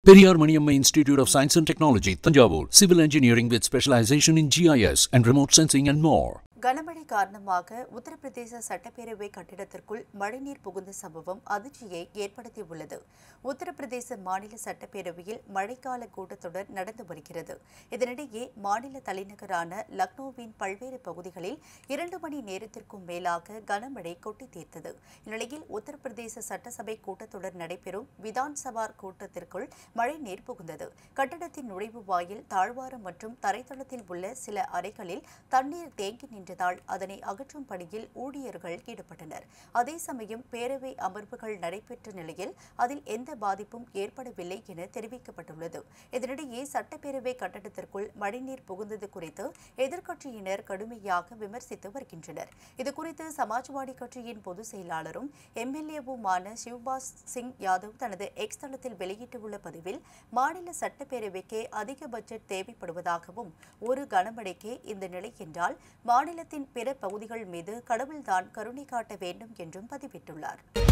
Periyar Maniamma Institute of Science and Technology, Tanjavur, Civil Engineering with specialization in GIS and remote sensing and more. கனமழை காரணமாக உத்தரப்பிரதேச சட்டப்பேரவை கட்டிடத்திற்குள் மழைநீர் புகுந்த சம்பவம் அதிர்ச்சியை ஏற்படுத்தியுள்ளது உத்தரப்பிரதேச மாநில சட்டப்பேரவையில் மழைக்கால கூட்டத்தொடர் நடந்து வருகிறது இதனிடையே மாநில தலைநகரான லக்னோவின் பல்வேறு பகுதிகளில் இரண்டு மணி நேரத்திற்கும் மேலாக கனமழை கொட்டி தீர்த்தது இந்நிலையில் உத்தரப்பிரதேச சட்டசபை கூட்டத்தொடர் நடைபெறும் விதான் சபார் கூட்டத்திற்குள் மழைநீர் புகுந்தது கட்டடத்தின் நுழைவு வாயில் தாழ்வாரம் மற்றும் தரைத்தளத்தில் உள்ள சில அறைகளில் தண்ணீர் தேங்கி நின்றதால் அதனை அகற்றும் பணியில் ஊழியர்கள் ஈடுபட்டனர் அதே சமயம் பேரவை அமர்வுகள் நடைபெற்ற நிலையில் அதில் எந்த பாதிப்பும் ஏற்படவில்லை என தெரிவிக்கப்பட்டுள்ளது இதனிடையே சட்டப்பேரவை கட்டடத்திற்குள் மழைநீர் புகுந்தது குறித்து எதிர்க்கட்சியினர் கடுமையாக விமர்சித்து வருகின்றனர் இதுகுறித்து சமாஜ்வாடி கட்சியின் பொதுச் செயலாளரும் எம்எல்ஏவுமான சிவ்பாஸ் சிங் யாதவ் தனது எக்ஸ் தளத்தில் வெளியிட்டுள்ள பதிவில் மாநில சட்டப்பேரவைக்கே அதிக பட்ஜெட் தேவைப்படுவதாகவும் ஒரு கனமழைக்கே இந்த நிலை என்றால் மாநிலத்தின் பிற பகுதிகள் மீது கடவுள்தான் கருணை காட்ட வேண்டும் என்றும் பதிவிட்டுள்ளார்